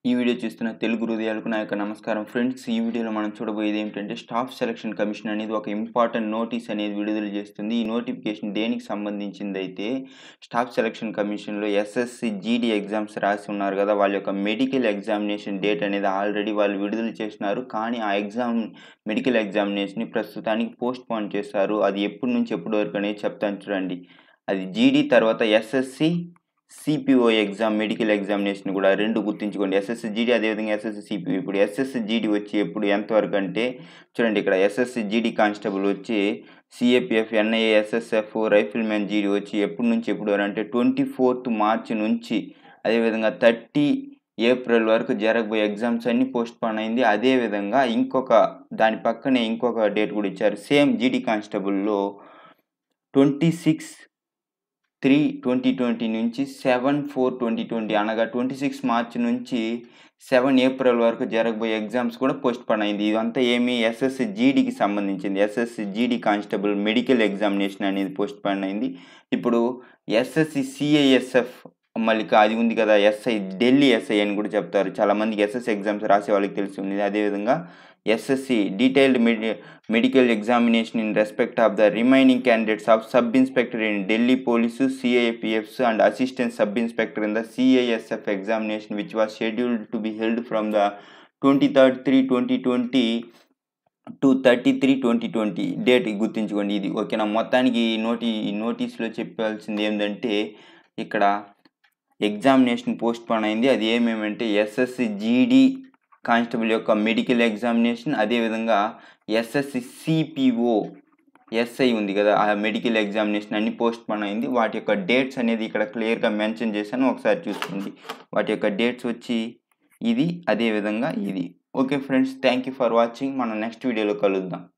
ఈ వీడియో చూస్తున్న తెలుగు హృదయాలకు నా యొక్క నమస్కారం ఫ్రెండ్స్ ఈ వీడియోలో మనం చూడబోయేది ఏమిటంటే స్టాఫ్ సెలక్షన్ కమిషన్ అనేది ఒక ఇంపార్టెంట్ నోటీస్ అనేది విడుదల చేస్తుంది ఈ నోటిఫికేషన్ దేనికి సంబంధించింది అయితే స్టాఫ్ సెలక్షన్ కమిషన్లో ఎస్ఎస్సి జీడీ ఎగ్జామ్స్ రాసి ఉన్నారు కదా వాళ్ళ యొక్క మెడికల్ ఎగ్జామినేషన్ డేట్ అనేది ఆల్రెడీ వాళ్ళు విడుదల చేసినారు కానీ ఆ ఎగ్జామ్ మెడికల్ ఎగ్జామినేషన్ని ప్రస్తుతానికి పోస్ట్ పోన్ చేశారు అది ఎప్పటి నుంచి ఎప్పటి వరకు అనేది చెప్తాను చూడండి అది జీడీ తర్వాత SSC CPO exam medical examination కూడా రెండు గుర్తుంచుకోండి ఎస్ఎస్సి జీడీ అదేవిధంగా ఎస్ఎస్సి సిపిఓ ఇప్పుడు ఎస్ఎస్సి జీడీ వచ్చి ఎప్పుడు ఎంతవరకు అంటే చూడండి ఇక్కడ ఎస్ఎస్సి జీడీ కానిస్టేబుల్ వచ్చి CAPF NIA SSF rifleman GD వచ్చి ఎప్పటి నుంచి ఎప్పుడు వరకు అంటే ట్వంటీ ఫోర్త్ మార్చి నుంచి అదేవిధంగా థర్టీ ఏప్రిల్ వరకు జరగబోయే ఎగ్జామ్స్ అన్ని పోస్ట్ పోన్ అయింది అదేవిధంగా ఇంకొక దాని పక్కనే ఇంకొక డేట్ కూడా ఇచ్చారు సేమ్ జీడీ కానిస్టేబుల్లో twenty six three twenty twenty నుంచి సెవెన్ ఫోర్ ట్వంటీ ట్వంటీ అనగా ట్వంటీ సిక్స్ మార్చ్ నుంచి సెవెన్ ఏప్రిల్ వరకు జరగబోయే ఎగ్జామ్స్ కూడా పోస్ట్ పోన్ అయింది ఇదంతా ఏమి ఎస్ఎస్సి జీడీకి సంబంధించింది SSC GD constable medical examination అనేది పోస్ట్ పోన్ అయింది ఇప్పుడు ఎస్ఎస్సి సిఐఎస్ఎఫ్ మళ్ళీ అది ఉంది కదా ఎస్ఐ ఢిల్లీ ఎస్ఐ అని కూడా చెప్తారు చాలామందికి ఎస్ఎస్సి ఎగ్జామ్స్ రాసే వాళ్ళకి తెలిసి ఉంది అదేవిధంగా SSC detailed medi medical examination in respect of the remaining candidates of sub inspector in Delhi police CIPFs and assistant sub inspector in the CISF examination which was scheduled to be held from the twenty third three twenty twenty to thirty three twenty twenty date గుర్తుంచుకోండి ఇది ఓకేనా మొత్తానికి ఈ నోటి ఈ నోటీస్లో చెప్పాల్సింది ఏంటంటే ఇక్కడ ఎగ్జామినేషన్ పోస్ట్ పోన్ అయింది అది ఏమేమంటే ఎస్ఎస్సి జీడీ కానిస్టేబుల్ యొక్క మెడికల్ ఎగ్జామినేషన్ అదేవిధంగా ఎస్ఎస్సి సిపిఓ ఎస్ఐ ఉంది కదా ఆ మెడికల్ ఎగ్జామినేషన్ అన్ని పోస్ట్ పోన్ అయింది వాటి యొక్క డేట్స్ అనేది ఇక్కడ క్లియర్గా మెన్షన్ చేశాను ఒకసారి చూసుకోండి వాటి యొక్క డేట్స్ వచ్చి ఇది అదేవిధంగా ఇది okay friends thank you for watching మనం నెక్స్ట్ వీడియోలో కలుద్దాం